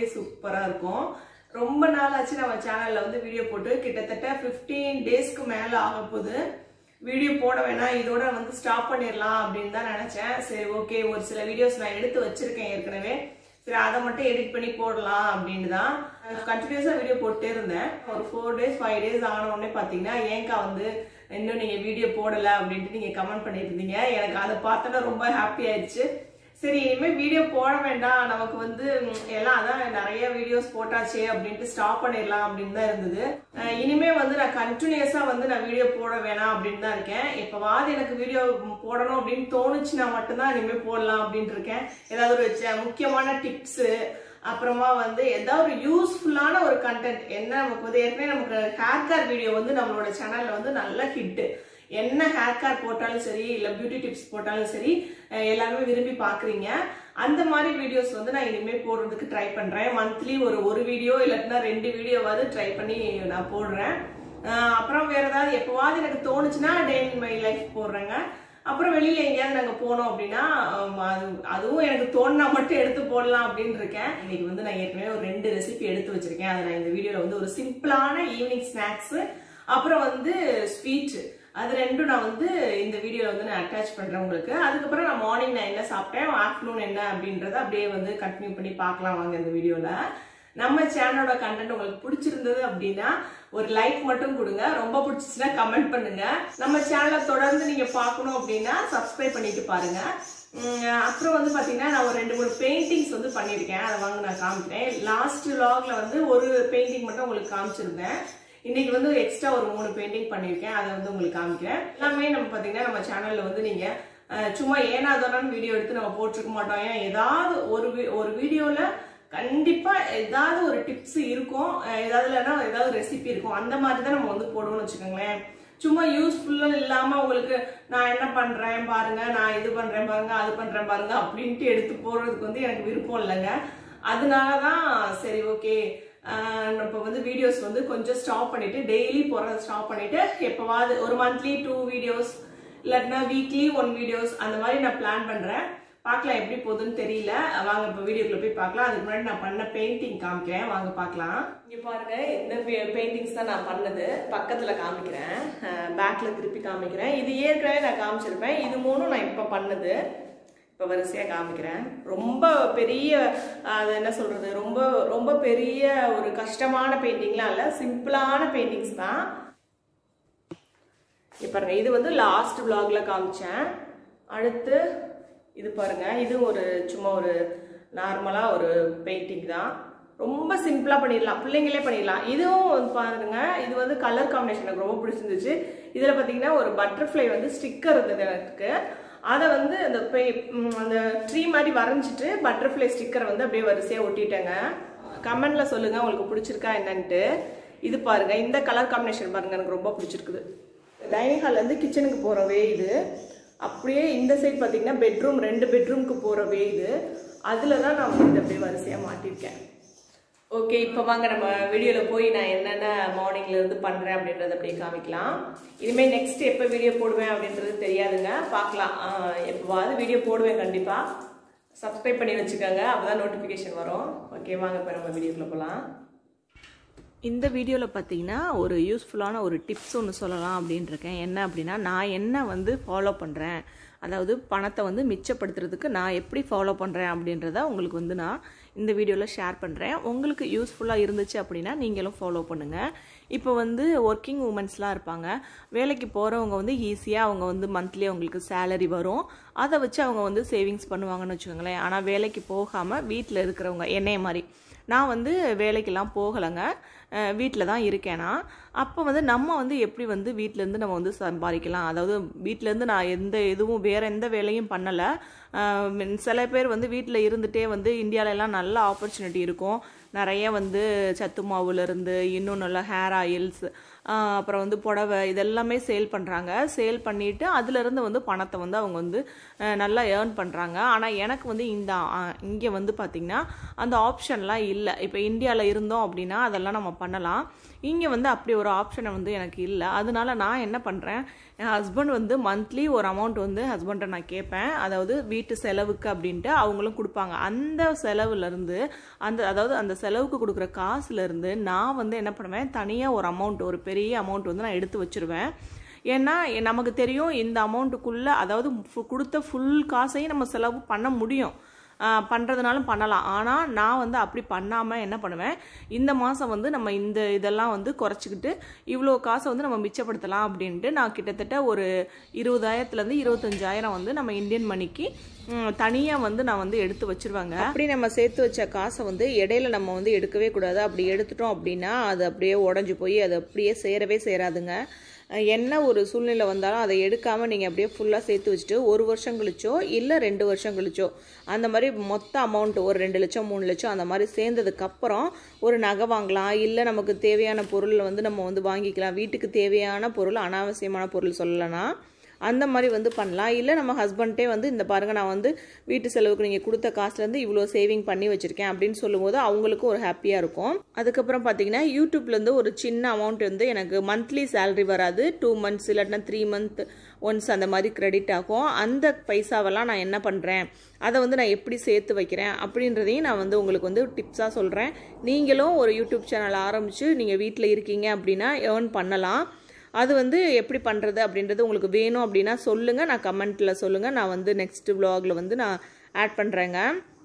சூப்பரா இருக்கும் ரொம்ப நாள் ஆச்சு நம்ம சேனல்ல வந்து வீடியோ போட்டு கிட்டத்தட்ட 15 டேஸ்க்கு மேல ஆக போகுது வீடியோ போட வேணாம் இதோட வந்து ஸ்டாப் பண்ணிடலாம் அப்படின்னு தான் நினைச்சேன் சரி ஓகே ஒரு சில வீடியோஸ் நான் எடுத்து வச்சிருக்கேன் ஏற்கனவே சரி அதை மட்டும் எடிட் பண்ணி போடலாம் அப்படின்னு தான் கண்டினியூஸா வீடியோ போட்டே இருந்தேன் ஒரு ஃபோர் டேஸ் ஃபைவ் டேஸ் ஆன உடனே பாத்தீங்கன்னா ஏங்கா வந்து இன்னும் நீங்க வீடியோ போடல அப்படின்ட்டு நீங்க கமெண்ட் பண்ணியிருந்தீங்க எனக்கு அதை பார்த்தோன்னா ரொம்ப ஹாப்பி ஆயிடுச்சு சரி இனிமே வீடியோ போட வேண்டாம் நமக்கு வந்து ம், எல்லாம் அதான் நிறைய வீடியோஸ் போட்டாச்சே அப்படின்ட்டு ஸ்டாப் பண்ணிடலாம் அப்படின்னு தான் இருந்தது அஹ் இனிமே வந்து நான் கண்டினியூஸா வந்து நான் வீடியோ போட வேணாம் அப்படின்னு தான் இருக்கேன் எப்பவாவது எனக்கு வீடியோ போடணும் அப்படின்னு தோணுச்சுன்னா மட்டும்தான் இனிமே போடலாம் அப்படின்னு இருக்கேன் ஏதாவது ஒரு ச- முக்கியமான டிப்ஸ் அப்புறமா வந்து ஏதாவது ஒரு யூஸ்ஃபுல்லான ஒரு கண்டென்ட் என்ன நமக்கு வந்து ஏற்கனவே நமக்கு ஹேர் கேர் வீடியோ வந்து நம்மளோட சேனல்ல வந்து நல்ல ஹிட் என்ன ஹேர் கேர் போட்டாலும் சரி இல்ல பியூட்டி டிப்ஸ் போட்டாலும் சரி அஹ் எல்லாருமே விரும்பி பாக்குறீங்க அந்த மாதிரி வீடியோஸ் வந்து நான் இனிமே போடுறதுக்கு ட்ரை பண்றேன் மந்த்லி ஒரு ஒரு வீடியோ இல்லாட்டினா ரெண்டு வீடியோவாவது ட்ரை பண்ணி நான் போடுறேன் அஹ் அப்புறம் வேற ஏதாவது எப்பவாவது எனக்கு தோணுச்சுன்னா டே இன் மை லைஃப் போடுறேங்க அப்புறம் வெளியில எங்கேயாவது நாங்க போனோம் அப்படின்னா ஆம், அது அதுவும் எனக்கு தோணுனா மட்டும் எடுத்து போடலாம் அப்படின்னு இருக்கேன் இன்னைக்கு வந்து நான் ஏற்கனவே ஒரு ரெண்டு ரெசிபி எடுத்து வச்சிருக்கேன் அதை நான் இந்த வீடியோல வந்து ஒரு சிம்பிளான ஈவினிங் ஸ்நாக்ஸ் அப்புறம் வந்து ஸ்வீட் அது ரெண்டும் நான் வந்து இந்த வீடியோல வந்து நான் அட்டாச் பண்றேன் உங்களுக்கு அதுக்கப்புறம் நான் மார்னிங் நான் என்ன சாப்பிட்டேன் ஆஃப்டர்நூன் என்ன அப்படின்றத அப்படியே வந்து கண்டினியூ பண்ணி பார்க்கலாம் வாங்க இந்த வீடியோல நம்ம சேனலோட கண்டென்ட் உங்களுக்கு பிடிச்சிருந்தது அப்படின்னா ஒரு லைக் மட்டும் கொடுங்க ரொம்ப பிடிச்சிச்சுன்னா கமெண்ட் பண்ணுங்க நம்ம சேனலை தொடர்ந்து நீங்க பார்க்கணும் அப்படின்னா சப்ஸ்கிரைப் பண்ணிட்டு பாருங்க உம், அப்புறம் வந்து பாத்தீங்கன்னா நான் ஒரு ரெண்டு மூணு பெயிண்டிங்ஸ் வந்து பண்ணியிருக்கேன் அதை வாங்க நான் காமிக்கிறேன் லாஸ்ட் லாக்ல வந்து ஒரு பெயிண்டிங் மட்டும் உங்களுக்கு காமிச்சிருந்தேன் இன்னைக்கு வந்து எக்ஸ்ட்ரா ஒரு மூணு பெயிண்டிங் பண்ணியிருக்கேன் அதை வந்து உங்களுக்கு காமிக்கிறேன் எல்லாமே நம்ம பாத்தீங்கன்னா நம்ம சேனல்ல வந்து நீங்க அஹ், சும்மா ஏனாதோனான்னு வீடியோ எடுத்து நம்ம போட்டிருக்க மாட்டோம் ஏன்னா ஏதாவது ஒரு வி- ஒரு வீடியோல கண்டிப்பா ஏதாவது ஒரு டிப்ஸ் இருக்கும் அஹ் ஏதாவது இல்லைன்னா ஏதாவது ரெசிபி இருக்கும் அந்த மாதிரி தான் நம்ம வந்து போடுவோம்னு வச்சுக்கோங்களேன் சும்மா யூஸ்ஃபுல்லா இல்லாம உங்களுக்கு நான் என்ன பண்றேன் பாருங்க நான் இது பண்றேன் பாருங்க அது பண்றேன் பாருங்க அப்படின்ட்டு எடுத்து போடுறதுக்கு வந்து எனக்கு விருப்பம் இல்லைங்க அதனாலதான் சரி ஓகே இப்போ வந்து வீடியோஸ் வந்து கொஞ்சம் ஸ்டாப் பண்ணிட்டு டெய்லி போறதை ஸ்டாப் பண்ணிட்டு எப்பவாவது ஒரு மந்த்லி டூ வீடியோஸ் இல்லாட்டினா வீக்லி ஒன் வீடியோஸ் அந்த மாதிரி நான் பிளான் பண்றேன் பார்க்கலாம் எப்படி போகுதுன்னு தெரியல வாங்க இப்போ வீடியோக்குள்ள போய் பார்க்கலாம் அதுக்கு முன்னாடி நான் பண்ண பெயிண்டிங் காமிக்கிறேன் வாங்க பார்க்கலாம் இங்க பாருங்க இந்த பெயிண்டிங்ஸ் தான் நான் பண்ணது பக்கத்துல காமிக்கிறேன் பேக்ல திருப்பி காமிக்கிறேன் இது ஏற்கனவே நான் காமிச்சிருப்பேன் இது மூணும் நான் இப்போ பண்ணது இப்போ வரிசையாக காமிக்கிறேன் ரொம்ப பெரிய அது என்ன சொல்றது ரொம்ப ரொம்ப பெரிய ஒரு கஷ்டமான பெயிண்டிங்லாம் இல்லை சிம்பிளான பெயிண்டிங்ஸ் தான் இங்க பாருங்க இது வந்து லாஸ்ட் vlogல காமிச்சேன் அடுத்து இது பாருங்க இது ஒரு சும்மா ஒரு நார்மலா ஒரு பெயிண்டிங் தான் ரொம்ப சிம்பிளா பண்ணிடலாம் பிள்ளைங்களே பண்ணிடலாம் இதுவும் வந்து பாருங்க இது வந்து கலர் காம்பினேஷன் எனக்கு ரொம்ப பிடிச்சிருந்துச்சு இதுல பாத்தீங்கன்னா ஒரு பட்டர்ஃப்ளை வந்து ஸ்டிக்கர் இருந்தது எனக்கு அதை வந்து அந்த பே- ம், அந்த ட்ரீ மாதிரி வரைஞ்சிட்டு பட்டர்ஃப்ளை ஸ்டிக்கரை வந்து அப்படியே வரிசையா ஒட்டிட்டேங்க கமெண்ட்ல சொல்லுங்க உங்களுக்கு பிடிச்சிருக்கா என்னன்ட்டு இது பாருங்க இந்த கலர் காம்பினேஷன் பாருங்க எனக்கு ரொம்ப பிடிச்சிருக்குது டைனிங் ஹால்ல இருந்து கிச்சனுக்கு போற வே இது அப்படியே இந்த சைடு பாத்தீங்கன்னா பெட்ரூம் ரெண்டு பெட்ரூம்க்கு போற வே இது அதுல தான் நான் வந்து இதை அப்படியே வரிசையா மாட்டிருக்கேன் ஓகே இப்போ வாங்க நம்ம வீடியோல போய் நான் என்னென்ன மார்னிங்ல இருந்து பண்றேன் அப்படின்றத அப்படியே காமிக்கலாம் இனிமே நெக்ஸ்ட் எப்போ வீடியோ போடுவேன் அப்படின்றது தெரியாதுங்க பார்க்கலாம் ஆஹ் எப்பவாவது வீடியோ போடுவேன் கண்டிப்பா சப்ஸ்கிரைப் பண்ணி வச்சுக்கோங்க அப்பதான் நோட்டிஃபிகேஷன் வரும் ஓகே வாங்க இப்போ நம்ம வீடியோக்குள்ள போகலாம் இந்த வீடியோவில் பார்த்தீங்கன்னா ஒரு யூஸ்ஃபுல்லான ஒரு டிப்ஸ் ஒன்று சொல்லலாம் அப்படின்னு இருக்கேன் என்ன அப்படின்னா நான் என்ன வந்து ஃபாலோ பண்ணுறேன் அதாவது பணத்தை வந்து மிச்சப்படுத்துறதுக்கு நான் எப்படி ஃபாலோ பண்ணுறேன் அப்படின்றத உங்களுக்கு வந்து நான் இந்த வீடியோவில் ஷேர் பண்ணுறேன் உங்களுக்கு யூஸ்ஃபுல்லாக இருந்துச்சு அப்படின்னா நீங்களும் ஃபாலோ பண்ணுங்கள் இப்போ வந்து ஒர்க்கிங் உமன்ஸ்லாம் இருப்பாங்க வேலைக்கு போகிறவங்க வந்து ஈஸியாக அவங்க வந்து மந்த்லி அவங்களுக்கு சேலரி வரும் அதை வச்சு அவங்க வந்து சேவிங்ஸ் பண்ணுவாங்கன்னு வச்சுக்கோங்களேன் ஆனால் வேலைக்கு போகாமல் வீட்டில் இருக்கிறவங்க என்னைய மாதிரி நான் வந்து வேலைக்கெல்லாம் போகலைங்க வீட்டில் தான் இருக்கேனா அப்போ வந்து நம்ம வந்து எப்படி வந்து வீட்டிலேருந்து நம்ம வந்து சம்பாதிக்கலாம் அதாவது வீட்டிலேருந்து நான் எந்த எதுவும் வேறு எந்த வேலையும் பண்ணலை சில பேர் வந்து வீட்டில் இருந்துகிட்டே வந்து இந்தியால எல்லாம் நல்ல ஆப்பர்ச்சுனிட்டி இருக்கும் நிறைய வந்து சத்து மாவுலேருந்து இன்னும் நல்ல ஹேர் ஆயில்ஸ் ஆஹ் அப்புறம் வந்து புடவை இதெல்லாமே சேல் பண்ணுறாங்க சேல் பண்ணிட்டு அதுலேருந்து வந்து பணத்தை வந்து அவங்க வந்து அஹ் நல்லா ஏர்ன் பண்ணுறாங்க ஆனால் எனக்கு வந்து இந்த இங்கே வந்து பார்த்திங்கன்னா அந்த ஆப்ஷன்லாம் இல்லை இப்போ இந்தியாவில் இருந்தோம் அப்படின்னா அதெல்லாம் நம்ம பண்ணலாம் இங்கே வந்து அப்படி ஒரு ஆப்ஷனை வந்து எனக்கு இல்லை அதனால நான் என்ன பண்ணுறேன் என் ஹஸ்பண்ட் வந்து மந்த்லி ஒரு அமௌண்ட் வந்து ஹஸ்பண்ட்டை நான் கேட்பேன் அதாவது வீட்டு செலவுக்கு அப்படின்ட்டு அவங்களும் கொடுப்பாங்க அந்த செலவுலேருந்து அந்த அதாவது அந்த செலவுக்கு கொடுக்குற காசுலேருந்து நான் வந்து என்ன பண்ணுவேன் தனியாக ஒரு அமௌண்ட் ஒரு பெரிய அமௌண்ட் வந்து நான் எடுத்து வச்சிருவேன் ஏன்னா நமக்கு தெரியும் இந்த அமௌண்ட்டுக்குள்ளே அதாவது ஃபு- கொடுத்த ஃபுல் காசையும் நம்ம செலவு பண்ண முடியும் ஆஹ் பண்றதுனாலும் பண்ணலாம் ஆனால் நான் வந்து அப்படி பண்ணாமல் என்ன பண்ணுவேன் இந்த மாதம் வந்து நம்ம இந்த இதெல்லாம் வந்து குறைச்சிக்கிட்டு இவ்வளோ காசை வந்து நம்ம மிச்சப்படுத்தலாம் அப்படின்ட்டு நான் கிட்டத்தட்ட ஒரு இருபதாயிரத்துலேருந்து இருபத்தஞ்சாயிரம் வந்து நம்ம இந்தியன் மணிக்கு தனியாக வந்து நான் வந்து எடுத்து வச்சிருவாங்க அப்படி நம்ம சேர்த்து வச்ச காசை வந்து இடையில நம்ம வந்து எடுக்கவே கூடாது அப்படி எடுத்துட்டோம் அப்படின்னா அது அப்படியே உடஞ்சி போய் அது அப்படியே சேரவே சேராதுங்க அஹ் என்ன ஒரு சூழ்நிலை வந்தாலும் அதை எடுக்காமல் நீங்கள் அப்படியே ஃபுல்லாக சேர்த்து வச்சுட்டு ஒரு வருஷம் கழிச்சோ இல்லை ரெண்டு வருஷம் கழிச்சோ அந்த மாதிரி மொத்த அமௌண்ட் ஒரு ரெண்டு லட்சம் மூணு லட்சம் அந்த மாதிரி சேர்ந்ததுக்கப்புறம் ஒரு நகை வாங்கலாம் இல்லை நமக்கு தேவையான பொருள் வந்து நம்ம வந்து வாங்கிக்கலாம் வீட்டுக்கு தேவையான பொருள் அனாவசியமான பொருள் சொல்லலைன்னா அந்த மாதிரி வந்து பண்ணலாம் இல்லை நம்ம ஹஸ்பண்ட்டே வந்து இந்த பாருங்க நான் வந்து வீட்டு செலவுக்கு நீங்கள் கொடுத்த காசுலேருந்து இவ்வளோ சேவிங் பண்ணி வச்சுருக்கேன் அப்படின்னு சொல்லும்போது அவங்களுக்கும் ஒரு ஹாப்பியாக இருக்கும் அதுக்கப்புறம் பார்த்தீங்கன்னா யூடியூப்லேருந்து ஒரு சின்ன அமௌண்ட் வந்து எனக்கு மந்த்லி சேலரி வராது டூ மந்த்ஸ் இல்லாட்டினா த்ரீ மந்த் ஒன்ஸ் அந்த மாதிரி கிரெடிட் ஆகும் அந்த பைசாவெல்லாம் நான் என்ன பண்ணுறேன் அதை வந்து நான் எப்படி சேர்த்து வைக்கிறேன் அப்படின்றதையும் நான் வந்து உங்களுக்கு வந்து டிப்ஸாக சொல்கிறேன் நீங்களும் ஒரு யூடியூப் சேனல் ஆரம்பித்து நீங்கள் வீட்டில் இருக்கீங்க அப்படின்னா ஏர்ன் பண்ணலாம் அது வந்து எப்படி பண்ணுறது அப்படின்றது உங்களுக்கு வேணும் அப்படின்னா சொல்லுங்கள் நான் கமெண்ட்டில் சொல்லுங்கள் நான் வந்து நெக்ஸ்ட் vlogல வந்து நான் ஆட் பண்ணுறேங்க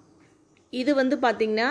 இது வந்து பார்த்திங்கன்னா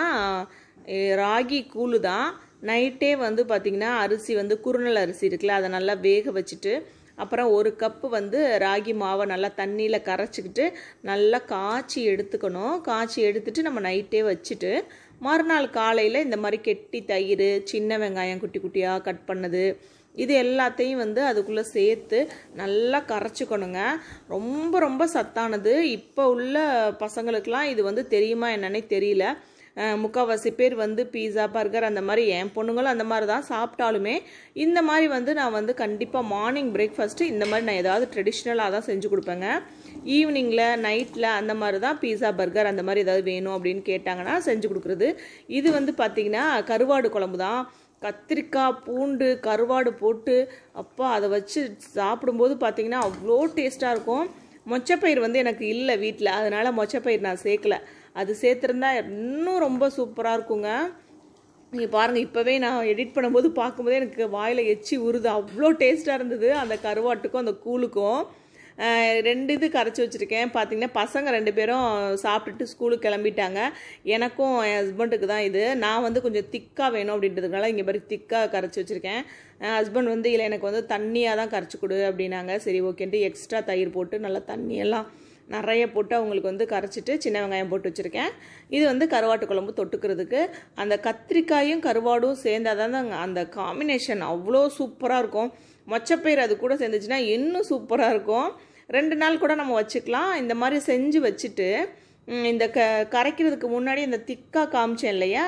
அஹ், ராகி கூழு தான் நைட்டே வந்து பார்த்திங்கன்னா அரிசி வந்து குறுநல் அரிசி இருக்குல்ல அதை நல்லா வேக வச்சுட்டு அப்புறம் ஒரு கப்பு வந்து ராகி மாவை நல்லா தண்ணியில் கரைச்சிக்கிட்டு நல்லா காய்ச்சி எடுத்துக்கணும் காய்ச்சி எடுத்துட்டு நம்ம நைட்டே வச்சுட்டு மறுநாள் காலையில் இந்த மாதிரி கெட்டி தயிர் சின்ன வெங்காயம் குட்டி குட்டியாக கட் பண்ணது இது எல்லாத்தையும் வந்து அதுக்குள்ளே சேர்த்து நல்லா கரைச்சிக்கணுங்க ரொம்ப ரொம்ப சத்தானது இப்போ உள்ள பசங்களுக்கெல்லாம் இது வந்து தெரியுமா என்னன்னே தெரியல அஹ் முக்கால்வாசி பேர் வந்து பீஸா பர்கர் அந்த மாதிரி என் பொண்ணுங்களும் அந்த மாதிரி தான் சாப்பிட்டாலுமே இந்த மாதிரி வந்து நான் வந்து கண்டிப்பாக மார்னிங் பிரேக்ஃபாஸ்ட்டு இந்த மாதிரி நான் ஏதாவது ட்ரெடிஷ்னலாக தான் செஞ்சு கொடுப்பேங்க ஈவினிங்கில் நைட்டில் அந்த மாதிரி தான் பீஸா பர்கர் அந்த மாதிரி ஏதாவது வேணும் அப்படின்னு கேட்டாங்கன்னா செஞ்சு கொடுக்குறது இது வந்து பார்த்திங்கன்னா கருவாடு குழம்பு தான் கத்திரிக்காய் பூண்டு கருவாடு போட்டு அப்பா அதை வச்சு சாப்பிடும்போது பார்த்தீங்கன்னா அவ்வளோ டேஸ்ட்டாக இருக்கும் மொச்சப்பயிர் வந்து எனக்கு இல்லை வீட்டில் அதனால் மொச்சப்பயிர் நான் சேர்க்கல அது சேர்த்துருந்தா இன்னும் ரொம்ப சூப்பராக இருக்குங்க நீங்கள் பாருங்கள் இப்போவே நான் எடிட் பண்ணும்போது பார்க்கும்போதே எனக்கு வாயில் எச்சி உருது அவ்வளோ டேஸ்ட்டாக இருந்தது அந்த கருவாட்டுக்கும் அந்த கூழுக்கும் அஹ் ரெண்டு இது கரைச்சி வச்சுருக்கேன் பார்த்தீங்கன்னா பசங்க ரெண்டு பேரும் சாப்பிட்டுட்டு ஸ்கூலுக்கு கிளம்பிட்டாங்க எனக்கும் என் ஹஸ்பண்டுக்கு தான் இது நான் வந்து கொஞ்சம் திக்காக வேணும் அப்படின்றதுனால இங்கே பாரு திக்காக கரைச்சி வச்சுருக்கேன் என் ஹஸ்பண்ட் வந்து இல்லை எனக்கு வந்து தண்ணியாக தான் கரைச்சி கொடு அப்படின்னாங்க சரி ஓகேன்ட்டு எக்ஸ்ட்ரா தயிர் போட்டு நல்லா தண்ணியெல்லாம் நிறைய போட்டு அவங்களுக்கு வந்து கரைச்சிட்டு சின்ன வெங்காயம் போட்டு வச்சுருக்கேன் இது வந்து கருவாட்டு குழம்பு தொட்டுக்கிறதுக்கு அந்த கத்திரிக்காயும் கருவாடும் சேர்ந்தாதான் தான் அந்த காம்பினேஷன் அவ்வளோ சூப்பராக இருக்கும் மொச்சப்பயிர் அது கூட சேர்ந்துச்சுன்னா இன்னும் சூப்பராக இருக்கும் ரெண்டு நாள் கூட நம்ம வச்சுக்கலாம் இந்த மாதிரி செஞ்சு வச்சுட்டு ம், இந்த க கரைக்கிறதுக்கு முன்னாடி இந்த திக்காக காமிச்சேன் இல்லையா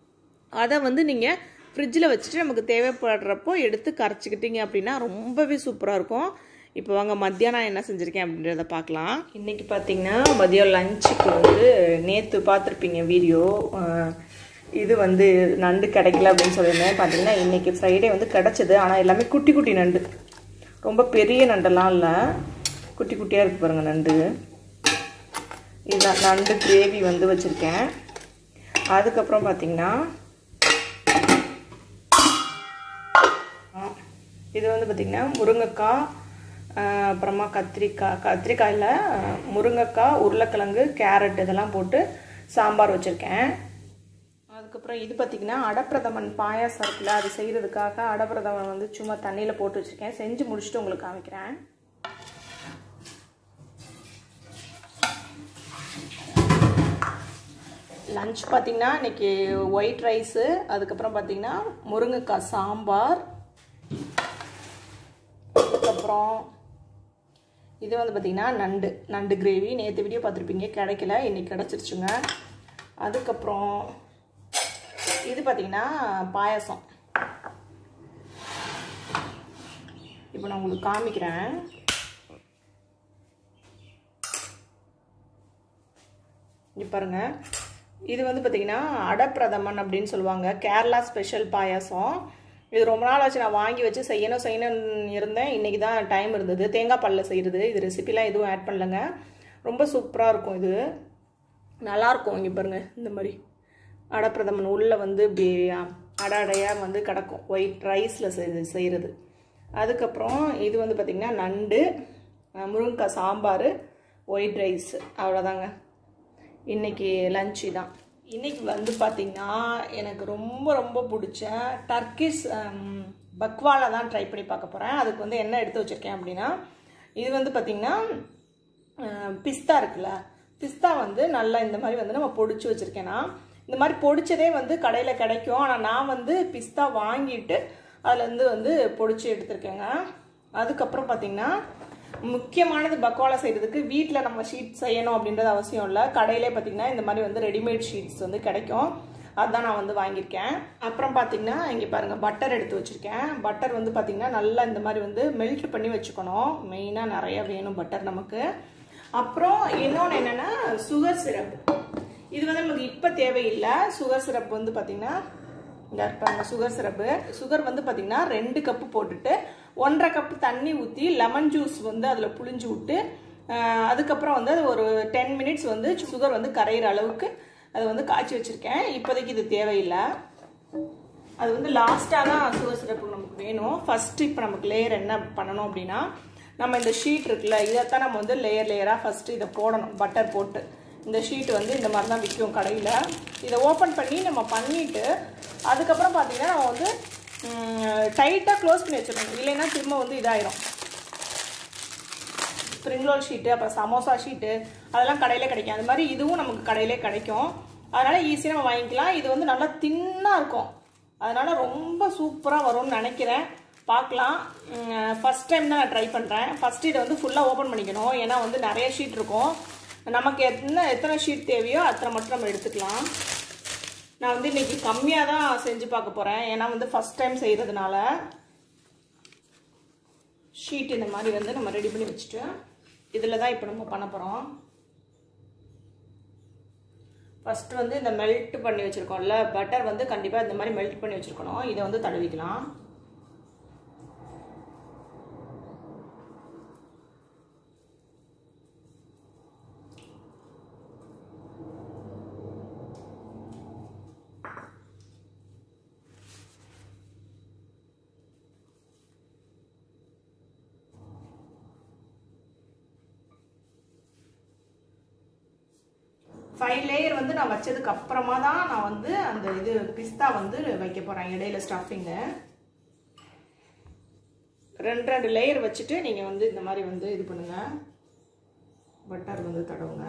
அதை வந்து நீங்கள் ஃப்ரிட்ஜில் வச்சுட்டு நமக்கு தேவைப்படுறப்போ எடுத்து கரைச்சிக்கிட்டீங்க அப்படின்னா ரொம்பவே சூப்பராக இருக்கும் இப்போ வாங்க மத்தியானம் என்ன செஞ்சுருக்கேன் அப்படின்றத பார்க்கலாம் இன்றைக்கி பார்த்தீங்கன்னா மதியம் லஞ்சுக்கு வந்து நேற்று பார்த்துருப்பீங்க வீடியோ இது வந்து நண்டு கிடைக்கல அப்படின்னு சொல்லியிருந்தேன் பார்த்தீங்கன்னா இன்றைக்கி ஃப்ரைடே வந்து கிடச்சிது ஆனால் எல்லாமே குட்டி குட்டி நண்டு ரொம்ப பெரிய நண்டெல்லாம் இல்லை குட்டி குட்டியாக இருக்கு பாருங்கள் நண்டு இதுதான் நண்டு கிரேவி வந்து வச்சுருக்கேன் அதுக்கப்புறம் பார்த்தீங்கன்னா இது வந்து பார்த்திங்கன்னா முருங்கைக்காய் ஆஹ் அப்புறமா கத்திரிக்காய் கத்திரிக்காயில் முருங்கைக்காய் உருளைக்கிழங்கு கேரட் இதெல்லாம் போட்டு சாம்பார் வச்சுருக்கேன் அதுக்கப்புறம் இது பார்த்திங்கன்னா அடப்பிரதமன் பாயாசம் இருக்குல்ல அது செய்கிறதுக்காக அடப்பிரதமன் வந்து சும்மா தண்ணியில் போட்டு வச்சுருக்கேன் செஞ்சு முடிச்சுட்டு உங்களுக்கு காமிக்கிறேன் லஞ்ச் பார்த்திங்கன்னா இன்றைக்கி ஒயிட் ரைஸு அதுக்கப்புறம் பார்த்திங்கன்னா முருங்கைக்காய் சாம்பார் அதுக்கப்புறம் இது வந்து பார்த்திங்கன்னா நண்டு நண்டு கிரேவி நேற்று வீடியோ பார்த்துருப்பீங்க கிடைக்கல இன்றைக்கி கிடச்சிருச்சுங்க அதுக்கப்புறம் இது பார்த்திங்கன்னா பாயாசம் இப்போ நான் உங்களுக்கு காமிக்கிறேன் இங்க பாருங்க இது வந்து பார்த்தீங்கன்னா அடப்பிரதமன் அப்படின்னு சொல்லுவாங்க கேரளா ஸ்பெஷல் பாயாசம் இது ரொம்ப நாள் ஆச்சு நான் வாங்கி வச்சு செய்யணும் செய்யணும்னு இருந்தேன் இன்றைக்கி தான் டைம் இருந்தது தேங்காய் பாலில் செய்கிறது இது ரெசிபிலாம் எதுவும் ஆட் பண்ணலங்க ரொம்ப சூப்பராக இருக்கும் இது நல்லாயிருக்கும் இங்கே பாருங்கள் இந்த மாதிரி அடப்பிரதமன் உள்ளே வந்து இப்படி அடை அடையாக வந்து கிடக்கும் ஒயிட் ரைஸில் செய் செய்கிறது அதுக்கப்புறம் இது வந்து பார்த்திங்கன்னா நண்டு அஹ், முருங்கைக்காய் சாம்பார் ஒயிட் ரைஸ் அவ்வளோதாங்க இன்னைக்கு லஞ்சு தான் இன்னைக்கு வந்து பார்த்திங்கன்னா எனக்கு ரொம்ப ரொம்ப பிடிச்ச டர்க்கிஷ் ஹம், பக்வாலா தான் ட்ரை பண்ணி பார்க்க போகிறேன் அதுக்கு வந்து என்ன எடுத்து வச்சுருக்கேன் அப்படின்னா இது வந்து பார்த்திங்கன்னா பிஸ்தா இருக்குல்ல பிஸ்தா வந்து நல்லா இந்த மாதிரி வந்து நம்ம பொடிச்சு வச்சுருக்கேன்னா இந்த மாதிரி பொடிச்சதே வந்து கடையில் கிடைக்கும் ஆனால் நான் வந்து பிஸ்தா வாங்கிட்டு அதுலேருந்து வந்து பொடிச்சு எடுத்திருக்கேங்க அதுக்கப்புறம் பார்த்திங்கன்னா முக்கியமானது பக்கோலா செய்கிறதுக்கு வீட்டில் நம்ம ஷீட் செய்யணும் அப்படின்றது அவசியம் இல்லை கடையிலே பார்த்திங்கன்னா இந்த மாதிரி வந்து ரெடிமேட் ஷீட்ஸ் வந்து கிடைக்கும் அதுதான் நான் வந்து வாங்கியிருக்கேன் அப்புறம் பார்த்தீங்கன்னா இங்கே பாருங்கள் பட்டர் எடுத்து வச்சுருக்கேன் பட்டர் வந்து பார்த்திங்கன்னா நல்லா இந்த மாதிரி வந்து மெல்ட் பண்ணி வச்சுக்கணும் மெயினாக நிறைய வேணும் பட்டர் நமக்கு அப்புறம் இன்னொன்று என்னென்னா சுகர் சிரப் இது வந்து நமக்கு இப்போ தேவையில்லை சுகர் சிரப் வந்து பார்த்திங்கன்னா இந்த இருப்பாங்க சுகர் சிரப்பு சுகர் வந்து பார்த்திங்கன்னா ரெண்டு கப்பு போட்டுட்டு ஒன்றரை கப்பு தண்ணி ஊற்றி லெமன் ஜூஸ் வந்து அதில் புழிஞ்சு விட்டு ஆஹ், அதுக்கப்புறம் வந்து அது ஒரு டென் மினிட்ஸ் வந்து சுகர் வந்து கரையிற அளவுக்கு அதை வந்து காய்ச்சி வச்சுருக்கேன் இப்போதைக்கு இது தேவையில்லை அது வந்து லாஸ்ட்டாக தான் சுகர் சிரப்பு நமக்கு வேணும் ஃபஸ்ட்டு இப்போ நமக்கு லேயர் என்ன பண்ணணும் அப்படின்னா நம்ம இந்த ஷீட் இருக்குல்ல இதைத்தான் நம்ம வந்து லேயர் லேயராக ஃபஸ்ட்டு இதை போடணும் பட்டர் போட்டு இந்த ஷீட் வந்து இந்த மாதிரி தான் விற்கும் கடையில் இதை ஓப்பன் பண்ணி நம்ம பண்ணிவிட்டு அதுக்கப்புறம் பார்த்தீங்கன்னா நம்ம வந்து டைட்டாக க்ளோஸ் பண்ணி வச்சிடணும் இல்லைன்னா திரும்ப வந்து இதாயிரும் ஸ்ப்ரிங் ரோல் ஷீட்டு அப்புறம் சமோசா ஷீட்டு அதெல்லாம் கடையிலே கிடைக்கும் அது மாதிரி இதுவும் நமக்கு கடையிலே கிடைக்கும் அதனால ஈஸியாக நம்ம வாங்கிக்கலாம் இது வந்து நல்லா தின்னாக இருக்கும் அதனால ரொம்ப சூப்பராக வரும்னு நினைக்கிறேன் பார்க்கலாம் ஃபஸ்ட் டைம் தான் நான் ட்ரை பண்ணுறேன் ஃபஸ்ட்டு இதை வந்து ஃபுல்லாக ஓப்பன் பண்ணிக்கணும் ஏன்னா வந்து நிறைய ஷீட் இருக்கும் நமக்கு என்ன எத்தனை ஷீட் தேவையோ அத்தனை மட்டும் நம்ம எடுத்துக்கலாம் நான் வந்து இன்னைக்கு கம்மியாக தான் செஞ்சு பார்க்க போகிறேன் ஏன்னா வந்து ஃபஸ்ட் டைம் செய்கிறதுனால ஷீட் இந்த மாதிரி வந்து நம்ம ரெடி பண்ணி வச்சுட்டு இதில் தான் இப்போ நம்ம பண்ண போகிறோம் ஃபஸ்ட்டு வந்து இந்த மெல்ட் பண்ணி வச்சுருக்கோம்ல பட்டர் வந்து கண்டிப்பாக இந்த மாதிரி மெல்ட் பண்ணி வச்சுருக்கணும் இதை வந்து தடவிக்கலாம் ஃபைவ் லேயர் வந்து நான் வச்சதுக்கு அப்புறமா தான் நான் வந்து அந்த இது பிஸ்தா வந்து வைக்க போகிறேன் இடையில ஸ்டஃபிங்கு ரெண்டு ரெண்டு லேயர் வச்சுட்டு நீங்கள் வந்து இந்த மாதிரி வந்து இது பண்ணுங்க பட்டர் வந்து தடவுங்க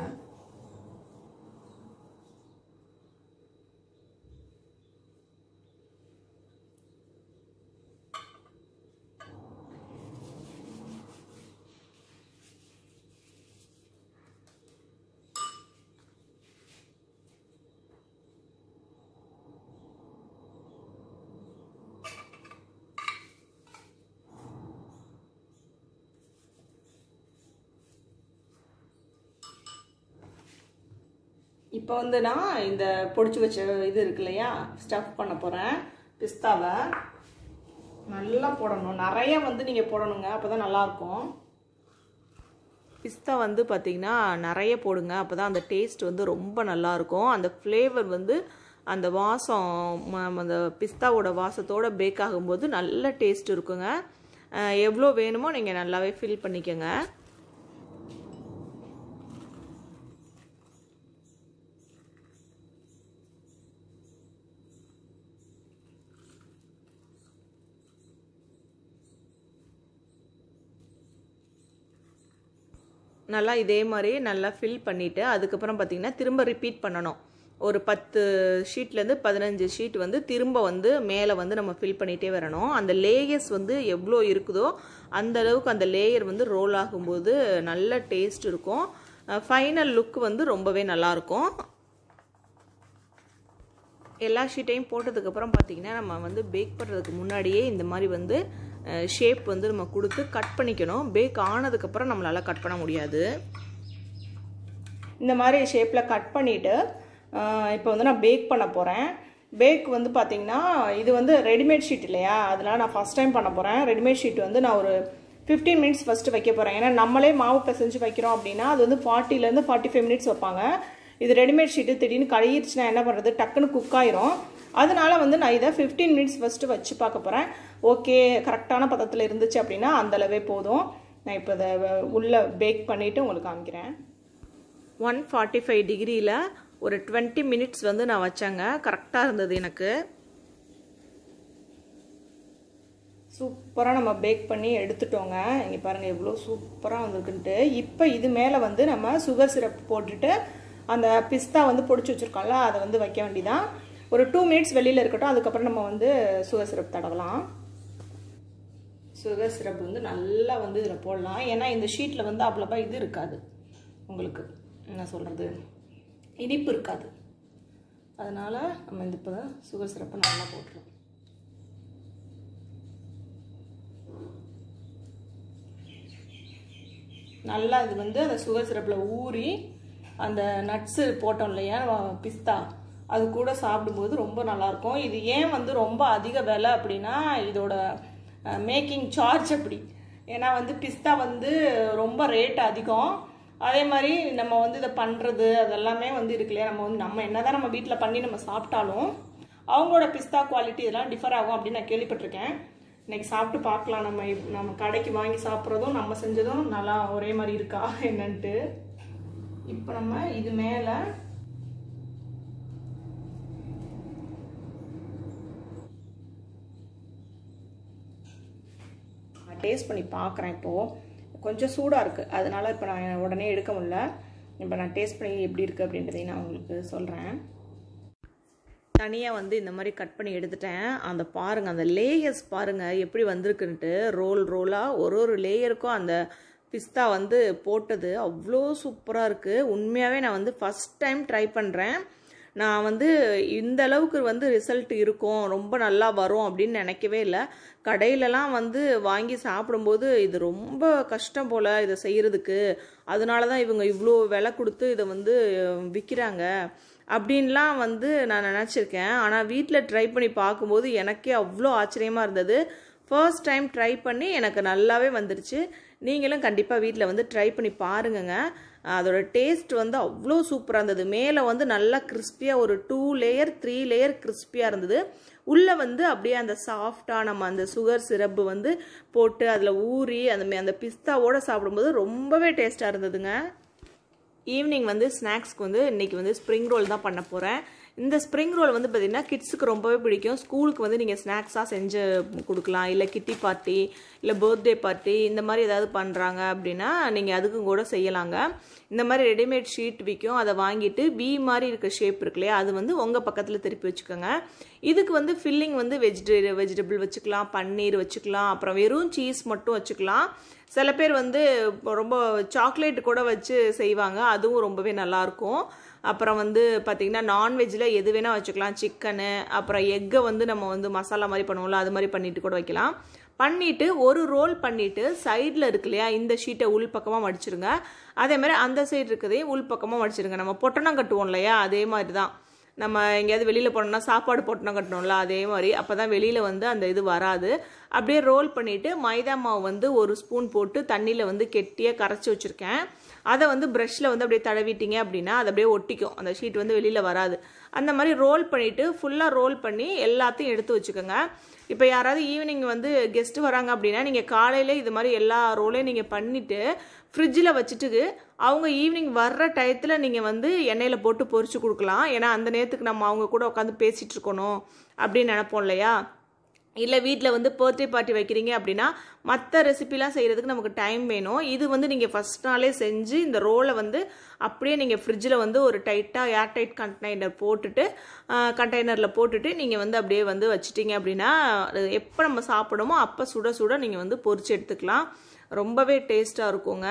இப்போ வந்து நான் இந்த பொடிச்சு வச்ச இது இருக்கு இல்லையா ஸ்டஃப் பண்ண போகிறேன் பிஸ்தாவை நல்லா போடணும் நிறைய வந்து நீங்கள் போடணுங்க அப்போ தான் நல்லாயிருக்கும் பிஸ்தா வந்து பார்த்திங்கன்னா நிறைய போடுங்க அப்போ தான் அந்த டேஸ்ட் வந்து ரொம்ப நல்லாயிருக்கும் அந்த ஃப்ளேவர் வந்து அந்த வாசம் ம- அந்த பிஸ்தாவோட வாசத்தோட பேக் ஆகும்போது நல்ல டேஸ்ட் இருக்குங்க அஹ் எவ்வளோ வேணுமோ நீங்கள் நல்லாவே ஃபில் பண்ணிக்கோங்க நல்லா இதே மாதிரி நல்லா ஃபில் பண்ணிவிட்டு அதுக்கப்புறம் பார்த்தீங்கன்னா திரும்ப ரிப்பீட் பண்ணணும் ஒரு பத்து ஷீட்லேருந்து பதினஞ்சு ஷீட் வந்து திரும்ப வந்து மேலே வந்து நம்ம ஃபில் பண்ணிகிட்டே வரணும் அந்த லேயர்ஸ் வந்து எவ்வளோ இருக்குதோ அந்த அளவுக்கு அந்த லேயர் வந்து ரோல் ஆகும்போது நல்ல டேஸ்ட் இருக்கும் ஃபைனல் லுக் வந்து ரொம்பவே நல்லாயிருக்கும் எல்லா ஷீட்டையும் போட்டதுக்கப்புறம் பார்த்தீங்கன்னா நம்ம வந்து பேக் பண்ணுறதுக்கு முன்னாடியே இந்த மாதிரி வந்து ஷேப் வந்து நம்ம கொடுத்து கட் பண்ணிக்கணும் பேக் ஆனதுக்கப்புறம் நம்மளால் கட் பண்ண முடியாது இந்த மாதிரி ஷேப்பில் கட் பண்ணிவிட்டு இப்போ வந்து நான் பேக் பண்ண போகிறேன் பேக் வந்து பார்த்தீங்கன்னா இது வந்து ரெடிமேட் ஷீட் இல்லையா அதனால் நான் ஃபஸ்ட் டைம் பண்ண போகிறேன் ரெடிமேட் ஷீட் வந்து நான் ஒரு ஃபிஃப்டீன் மினிட்ஸ் ஃபஸ்ட்டு வைக்க போகிறேன் ஏன்னா நம்மளே மாவு பிசைஞ்சு வைக்கிறோம் அப்படின்னா அது வந்து ஃபார்ட்டிலேருந்து ஃபார்ட்டி ஃபைவ் மினிட்ஸ் வைப்பாங்க இது ரெடிமேட் ஷீட்டு திடீர்னு கழுகிடுச்சுன்னா என்ன பண்ணுறது டக்குன்னு குக் ஆயிரும் அதனால வந்து நான் இதை ஃபிஃப்டீன் மினிட்ஸ் ஃபஸ்ட்டு வச்சு பார்க்க போகிறேன் ஓகே கரெக்டான பதத்தில் இருந்துச்சு அப்படின்னா அந்தளவே போதும் நான் இப்போ இதை உள்ளே பேக் பண்ணிவிட்டு உங்களுக்கு காமிக்கிறேன் ஒன் ஃபார்ட்டி ஃபைவ் டிகிரியில் ஒரு டுவெண்ட்டி மினிட்ஸ் வந்து நான் வச்சேங்க கரெக்டாக இருந்தது எனக்கு சூப்பராக நம்ம பேக் பண்ணி எடுத்துட்டோங்க இங்கே பாருங்கள் எவ்வளோ சூப்பராக வந்திருக்குன்ட்டு இப்போ இது மேலே வந்து நம்ம சுகர் சிரப் போட்டுட்டு அந்த பிஸ்தா வந்து பொடிச்சு வச்சுருக்கோம்ல அதை வந்து வைக்க வேண்டியதான் ஒரு டூ மினிட்ஸ் வெளியில் இருக்கட்டும் அதுக்கப்புறம் நம்ம வந்து சுகர் சிரப் தடவலாம் சுகர் சிரப் வந்து நல்லா வந்து இதில் போடலாம் ஏன்னா இந்த ஷீட்டில் வந்து அவ்வளோவா இது இருக்காது உங்களுக்கு என்ன சொல்கிறது இனிப்பு இருக்காது அதனால் நம்ம இந்த இப்போ சுகர் சிரப்பை நல்லா போட்டுருவோம் நல்லா இது வந்து அந்த சுகர் சிரப்பில் ஊறி அந்த நட்ஸு போட்டோம் இல்லையா பிஸ்தா அது கூட சாப்பிடும்போது ரொம்ப நல்லாயிருக்கும் இது ஏன் வந்து ரொம்ப அதிக விலை அப்படின்னா இதோட மேக்கிங் சார்ஜ் அப்படி ஏன்னா வந்து பிஸ்தா வந்து ரொம்ப ரேட் அதிகம் அதே மாதிரி நம்ம வந்து இதை பண்ணுறது அதெல்லாமே வந்து இருக்கு இல்லையா நம்ம வந்து நம்ம என்ன தான் நம்ம வீட்டில் பண்ணி நம்ம சாப்பிட்டாலும் அவங்களோட பிஸ்தா குவாலிட்டி இதெல்லாம் டிஃபர் ஆகும் அப்படின்னு நான் கேள்விப்பட்டிருக்கேன் இன்னைக்கு சாப்பிட்டு பார்க்கலாம் நம்ம நம்ம கடைக்கு வாங்கி சாப்பிட்றதும் நம்ம செஞ்சதும் நல்லா ஒரே மாதிரி இருக்கா என்னன்ட்டு இப்போ நம்ம இது மேலே டேஸ்ட் பண்ணி பார்க்குறேன் இப்போது கொஞ்சம் சூடாக இருக்குது அதனால் இப்போ நான் உடனே எடுக்க முடியல இப்போ நான் டேஸ்ட் பண்ணி எப்படி இருக்குது அப்படின்றதையும் நான் உங்களுக்கு சொல்கிறேன் தனியாக வந்து இந்த மாதிரி கட் பண்ணி எடுத்துட்டேன் அந்த பாருங்கள் அந்த லேயர்ஸ் பாருங்கள் எப்படி வந்திருக்குன்ட்டு ரோல் ரோலாக ஒரு ஒரு லேயருக்கும் அந்த பிஸ்தா வந்து போட்டது அவ்வளோ சூப்பராக இருக்குது உண்மையாகவே நான் வந்து ஃபஸ்ட் டைம் ட்ரை பண்ணுறேன் நான் வந்து இந்த அளவுக்கு வந்து ரிசல்ட் இருக்கும் ரொம்ப நல்லா வரும் அப்படின்னு நினைக்கவே இல்லை கடையிலலாம் வந்து வாங்கி சாப்பிடும்போது இது ரொம்ப கஷ்டம் போல் இதை செய்கிறதுக்கு அதனால தான் இவங்க இவ்வளோ விலை கொடுத்து இதை வந்து விற்கிறாங்க அப்படின்லாம் வந்து நான் நினச்சிருக்கேன் ஆனால் வீட்டில் ட்ரை பண்ணி பார்க்கும்போது எனக்கே அவ்வளோ ஆச்சரியமாக இருந்தது ஃபர்ஸ்ட் டைம் ட்ரை பண்ணி எனக்கு நல்லாவே வந்துருச்சு நீங்களும் கண்டிப்பாக வீட்டில் வந்து ட்ரை பண்ணி பாருங்கங்க அதோட டேஸ்ட் வந்து அவ்வளோ சூப்பராக இருந்தது மேலே வந்து நல்லா கிறிஸ்பியாக ஒரு டூ லேயர் த்ரீ லேயர் கிறிஸ்பியாக இருந்தது உள்ளே வந்து அப்படியே அந்த சாஃப்டாக நம்ம அந்த சுகர் சிரப்பு வந்து போட்டு அதில் ஊறி அந்த அந்த பிஸ்தாவோடு சாப்பிடும்போது ரொம்பவே டேஸ்ட்டாக இருந்ததுங்க ஈவினிங் வந்து ஸ்நாக்ஸ்க்கு வந்து இன்றைக்கி வந்து ஸ்ப்ரிங் ரோல் தான் பண்ண போகிறேன் இந்த ஸ்ப்ரிங் ரோல் வந்து பார்த்திங்கன்னா கிட்ஸுக்கு ரொம்பவே பிடிக்கும் ஸ்கூலுக்கு வந்து நீங்கள் ஸ்நாக்ஸாக செஞ்சு கொடுக்கலாம் இல்லை கிட்டி பார்ட்டி இல்லை பர்த்டே பார்ட்டி இந்த மாதிரி ஏதாவது பண்ணுறாங்க அப்படின்னா நீங்கள் அதுக்கும் கூட செய்யலாங்க இந்த மாதிரி ரெடிமேட் ஷீட் விற்கும் அதை வாங்கிட்டு வி மாதிரி இருக்க ஷேப் இருக்கு இல்லையா அது வந்து உங்கள் பக்கத்தில் திருப்பி வச்சுக்கோங்க இதுக்கு வந்து ஃபில்லிங் வந்து வெஜிடே வெஜிடபிள் வச்சுக்கலாம் பன்னீர் வச்சுக்கலாம் அப்புறம் வெறும் சீஸ் மட்டும் வச்சுக்கலாம் சில பேர் வந்து ரொம்ப சாக்லேட் கூட வச்சு செய்வாங்க அதுவும் ரொம்பவே நல்லாயிருக்கும் அப்புறம் வந்து பார்த்திங்கன்னா நான்வெஜ்ஜில் எது வேணால் வச்சுக்கலாம் சிக்கனு அப்புறம் எக்கை வந்து நம்ம வந்து மசாலா மாதிரி பண்ணுவோம்ல அது மாதிரி பண்ணிட்டு கூட வைக்கலாம் பண்ணிவிட்டு ஒரு ரோல் பண்ணிவிட்டு சைடில் இருக்கு இல்லையா இந்த ஷீட்டை உள் பக்கமாக மடிச்சிருங்க அதே மாதிரி அந்த சைடு இருக்கிறதையும் உள் பக்கமாக மடிச்சிருங்க நம்ம பொட்டணம் கட்டுவோம் இல்லையா அதே மாதிரி தான் நம்ம எங்கேயாவது வெளியில் போனோம்னா சாப்பாடு பொட்டணம் கட்டணும்ல அதே மாதிரி அப்போ தான் வெளியில் வந்து அந்த இது வராது அப்படியே ரோல் பண்ணிவிட்டு மைதா மாவு வந்து ஒரு ஸ்பூன் போட்டு தண்ணியில் வந்து கெட்டியாக கரைச்சி வச்சுருக்கேன் அதை வந்து ப்ரஷ்ஷில் வந்து அப்படியே தடவிட்டீங்க அப்படின்னா அது அப்படியே ஒட்டிக்கும் அந்த ஷீட் வந்து வெளியில் வராது அந்த மாதிரி ரோல் பண்ணிவிட்டு ஃபுல்லாக ரோல் பண்ணி எல்லாத்தையும் எடுத்து வச்சுக்கோங்க இப்போ யாராவது ஈவினிங் வந்து கெஸ்ட்டு வராங்க அப்படின்னா நீங்கள் காலையில் இது மாதிரி எல்லா ரோலையும் நீங்கள் பண்ணிவிட்டு ஃப்ரிட்ஜில் வச்சுட்டு அவங்க ஈவினிங் வர்ற டயத்தில் நீங்கள் வந்து எண்ணெயில் போட்டு பொரிச்சு கொடுக்கலாம் ஏன்னா அந்த நேரத்துக்கு நம்ம அவங்க கூட உட்காந்து பேசிகிட்டு இருக்கணும் அப்படின்னு நினைப்போம் இல்லையா இல்லை வீட்டில் வந்து பர்த்டே பார்ட்டி வைக்கிறீங்க அப்படின்னா மற்ற ரெசிபிலாம் செய்கிறதுக்கு நமக்கு டைம் வேணும் இது வந்து நீங்கள் ஃபஸ்ட் நாளே செஞ்சு இந்த ரோலை வந்து அப்படியே நீங்கள் ஃப்ரிட்ஜில் வந்து ஒரு டைட்டாக ஏர் டைட் கண்டெய்னர் போட்டுட்டு கண்டெய்னரில் போட்டுட்டு நீங்கள் வந்து அப்படியே வந்து வச்சிட்டிங்க அப்படின்னா எப்போ நம்ம சாப்பிடுமோ அப்போ சுட சுட நீங்கள் வந்து பொரிச்சு எடுத்துக்கலாம் ரொம்பவே டேஸ்ட்டாக இருக்குங்க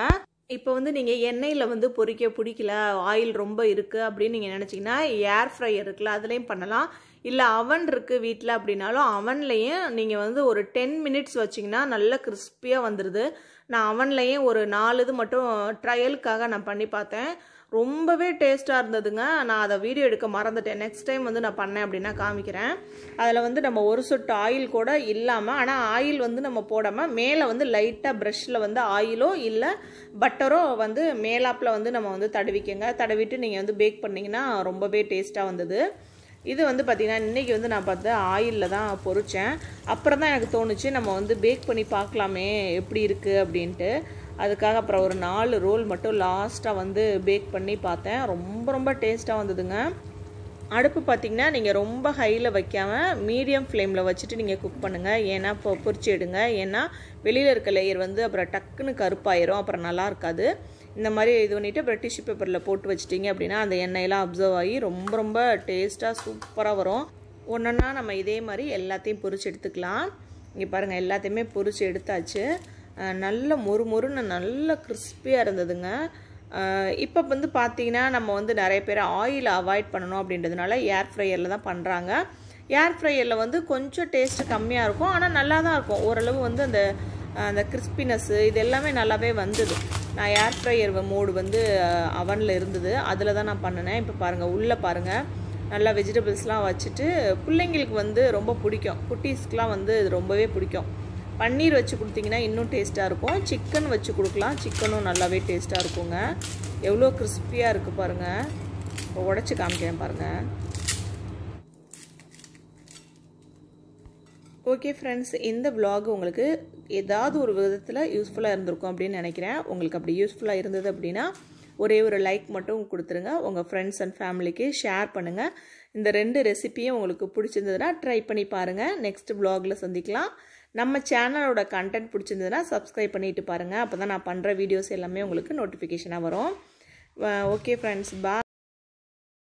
இப்போ வந்து நீங்கள் எண்ணெயில் வந்து பொரிக்க பிடிக்கல ஆயில் ரொம்ப இருக்குது அப்படின்னு நீங்கள் நினச்சிங்கன்னா ஏர் ஃப்ரையர் இருக்குல்ல அதுலேயும் பண்ணலாம் இல்லை அவன் இருக்குது வீட்டில் அப்படின்னாலும் அவன்லேயும் நீங்கள் வந்து ஒரு டென் மினிட்ஸ் வச்சிங்கன்னா நல்ல கிறிஸ்பியாக வந்துடுது நான் அவன்லேயும் ஒரு நாலு இது மட்டும் ட்ரையலுக்காக நான் பண்ணி பார்த்தேன் ரொம்பவே டேஸ்ட்டாக இருந்ததுங்க நான் அதை வீடியோ எடுக்க மறந்துட்டேன் நெக்ஸ்ட் டைம் வந்து நான் பண்ணேன் அப்படின்னா காமிக்கிறேன் அதில் வந்து நம்ம ஒரு சொட்டு ஆயில் கூட இல்லாமல் ஆனால் ஆயில் வந்து நம்ம போடாமல் மேலே வந்து லைட்டாக ப்ரஷ்ஷில் வந்து ஆயிலோ இல்லை பட்டரோ வந்து மேலாப்பில் வந்து நம்ம வந்து தடவிக்கங்க தடவிட்டு நீங்கள் வந்து பேக் பண்ணிங்கன்னா ரொம்பவே டேஸ்ட்டாக வந்தது இது வந்து பார்த்திங்கன்னா இன்றைக்கி வந்து நான் பார்த்து ஆயிலில் தான் பொரித்தேன் அப்புறம் தான் எனக்கு தோணுச்சு நம்ம வந்து பேக் பண்ணி பார்க்கலாமே எப்படி இருக்குது அப்படின்ட்டு அதுக்காக அப்புறம் ஒரு நாலு ரோல் மட்டும் லாஸ்ட்டாக வந்து பேக் பண்ணி பார்த்தேன் ரொம்ப ரொம்ப டேஸ்ட்டாக வந்ததுங்க அடுப்பு பார்த்திங்கன்னா நீங்கள் ரொம்ப ஹையில் வைக்காமல் மீடியம் ஃப்ளேமில் வச்சுட்டு நீங்கள் குக் பண்ணுங்கள் ஏன்னா இப்போ பொரிச்சு எடுங்க ஏன்னா வெளியில் இருக்க லேயர் வந்து அப்புறம் டக்குன்னு கருப்பாயிரும் அப்புறம் நல்லா இருக்காது இந்த மாதிரி இது பண்ணிவிட்டு அப்புறம் டிஷ்யூ பேப்பரில் போட்டு வச்சிட்டிங்க அப்படின்னா அந்த எண்ணெயெல்லாம் அப்சர்வ் ஆகி ரொம்ப ரொம்ப டேஸ்ட்டாக சூப்பராக வரும் ஒன்றுன்னா நம்ம இதே மாதிரி எல்லாத்தையும் பொரிச்சு எடுத்துக்கலாம் இங்கே பாருங்கள் எல்லாத்தையுமே பொரிச்சு எடுத்தாச்சு நல்ல மொறு மொறுன்னு நல்ல கிறிஸ்பியாக இருந்ததுங்க இப்போ வந்து பார்த்தீங்கன்னா நம்ம வந்து நிறைய பேர் ஆயில் அவாய்ட் பண்ணணும் அப்படின்றதுனால ஏர் ஃப்ரையரில் தான் பண்ணுறாங்க ஏர் ஃப்ரையரில் வந்து கொஞ்சம் டேஸ்ட்டு கம்மியாக இருக்கும் ஆனால் நல்லா தான் இருக்கும் ஓரளவு வந்து அந்த அந்த கிறிஸ்பினஸ்ஸு இது எல்லாமே நல்லாவே வந்தது நான் ஏர் ஃப்ரையர் மோடு வந்து அவனில் இருந்தது அதில் தான் நான் பண்ணினேன் இப்போ பாருங்கள் உள்ளே பாருங்கள் நல்லா வெஜிடபிள்ஸ்லாம் வச்சுட்டு பிள்ளைங்களுக்கு வந்து ரொம்ப பிடிக்கும் குட்டீஸ்க்கெலாம் வந்து இது ரொம்பவே பிடிக்கும் பன்னீர் வச்சு கொடுத்தீங்கன்னா இன்னும் டேஸ்ட்டாக இருக்கும் சிக்கன் வச்சு கொடுக்கலாம் சிக்கனும் நல்லாவே டேஸ்ட்டாக இருக்குங்க எவ்வளோ கிறிஸ்பியாக இருக்குது பாருங்கள் இப்போ உடச்சி காமிக்கிறேன் பாருங்கள் ஓகே ஃப்ரெண்ட்ஸ் இந்த விலாக் உங்களுக்கு ஏதாவது ஒரு விதத்தில் யூஸ்ஃபுல்லாக இருந்திருக்கும் அப்படின்னு நினைக்கிறேன் உங்களுக்கு அப்படி யூஸ்ஃபுல்லாக இருந்தது அப்படின்னா ஒரே ஒரு லைக் மட்டும் கொடுத்துருங்க உங்கள் ஃப்ரெண்ட்ஸ் அண்ட் ஃபேமிலிக்கு ஷேர் பண்ணுங்கள் இந்த ரெண்டு ரெசிப்பியும் உங்களுக்கு பிடிச்சிருந்ததுன்னா ட்ரை பண்ணி பாருங்கள் நெக்ஸ்ட் விலாகில் சந்திக்கலாம் நம்ம சேனலோட கண்டென்ட் பிடிச்சிருந்ததுன்னா சப்ஸ்கிரைப் பண்ணிட்டு பாருங்கள் அப்போ தான் நான் பண்ணுற வீடியோஸ் எல்லாமே உங்களுக்கு நோட்டிஃபிகேஷனாக வரும் ஓகே ஃப்ரெண்ட்ஸ் பா